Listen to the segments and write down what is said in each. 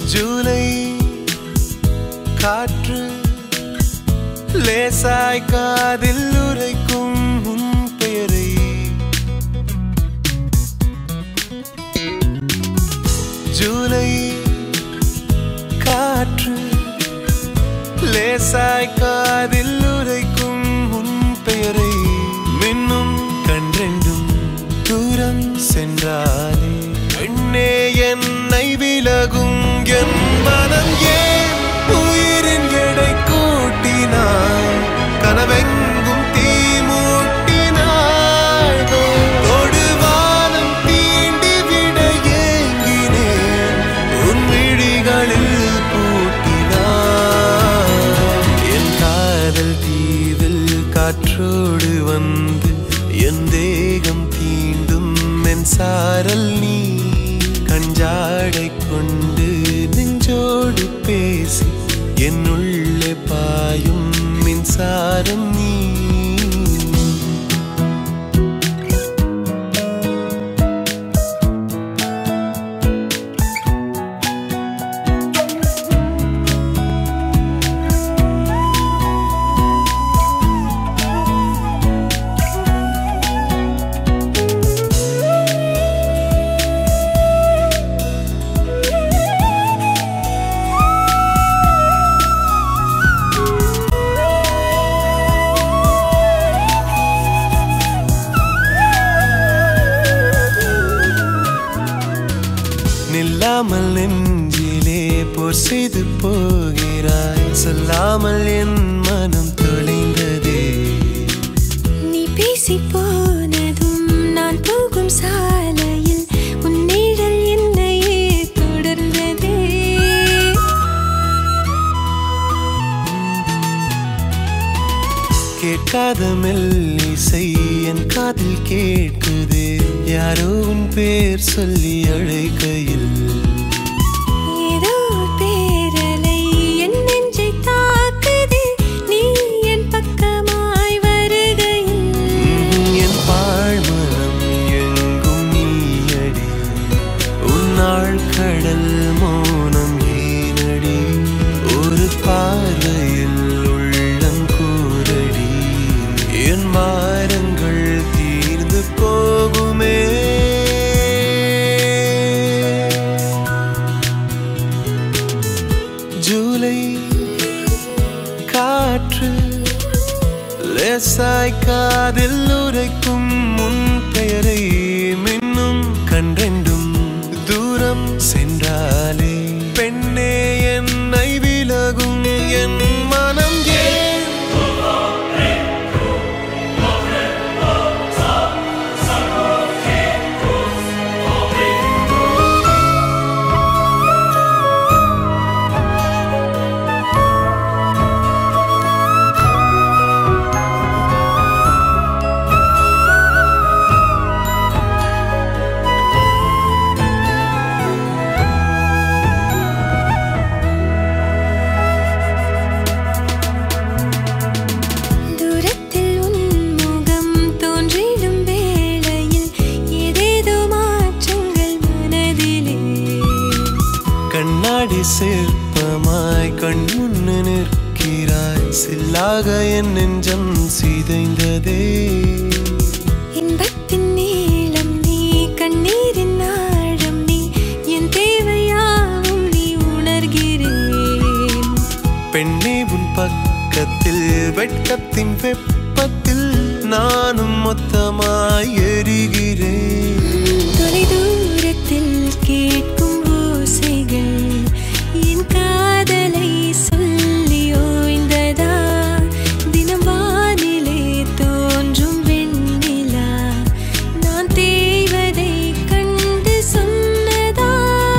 ஜூலை காற்று லேசாய் காதில் உரைக்கும் உன் பெயரை ஜூலை காற்று லேசாய் காதில் உரைக்கும் உன் பெயரை மின்னும் கன்றெண்டும் தூரம் சென்றாலே பெண்ணே என்னை விலகும் என் மனம் ஏன் உயிரின் எடை கூட்டினாய் கனவெங்கும் தீ மூட்டினாய் தொடுவானம் தீண்டி விட ஏங்கினேன் உன் விழிகளில் பூட்டினாய் என் காதல் தீவில் காற்றோடு வந்து என் தேகம் தீண்டும் என் சாரல் நீ கஞ்சாடை கொண்டு நெஞ்சோடு பேசி என் உள்ளே பாயும் மின்சாரம் நீ நில்லாமல் நெஞ்சிலே போர் செய்து போகிறாய் சொல்லாமல் என் மனம் தொலைந்ததே நீ பேசி போனதும் நான் போகும் சாலையில் உன் நிழல் என்னையே தொடர்ந்ததே கேட்காத மெல்லிசை என் காதில் கேட்குதே யாரோ உன் பேர் சொல்லி அழைக்கையில் ஏதோ ஒரு பேரலை என் நெஞ்சை தாக்குதே நீ என் பக்கமாய் வருகையில் என் பாழ்மனம் எங்கும் நீயடி உன்னாள் கடல் மௌனம் ஏனடி ஒரு பார்வையில் உள்ளம் கூரடி என் மாறங்கள் தீர்ந்து போகுமே ஜூலை காற்று லேசாய் காதில் உரைக்கும் முன் பெயரை மின்னும் கன்றெண்டும் தூரம் சென்றாலே பெண்ணே என்னை விலகும் என் மனம் ஏன் தூரத்தில் உன் முகம் தோன்றிடும் வேளையில் ஏதேதோ மாற்றங்கள் மனதிலே கண்ணாடி சிற்பமாய் கண் முன்னு நிற்கிறாய் சில்லாக என் நெஞ்சம் சிதைந்ததே இன்பத்தின் நீளம் நீ கண்ணீரின் ஆழம் நீ என் தேவையாவும் நீ உணர்கிறேன் பெண்ணே உன் பக்கத்தில் வெட்கத்தின் வெப்பத்தில் நானும் மொத்தமாய் எரிகிறேன் தொலை தூரத்தில் கேட்கும் ஓசைகள் என் காதலை சொல்லி ஓய்ந்ததா தினம் வானிலே தோன்றும் வெண்ணிலா நான் தேய்வதை கண்டு சொன்னதா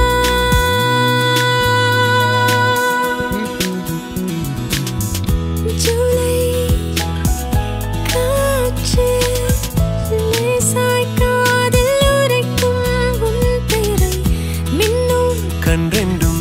ஜூலை காற்று லேசாய் காதில் உரைக்கும் உன் பெயரை மின்னும் கன்றெண்டும்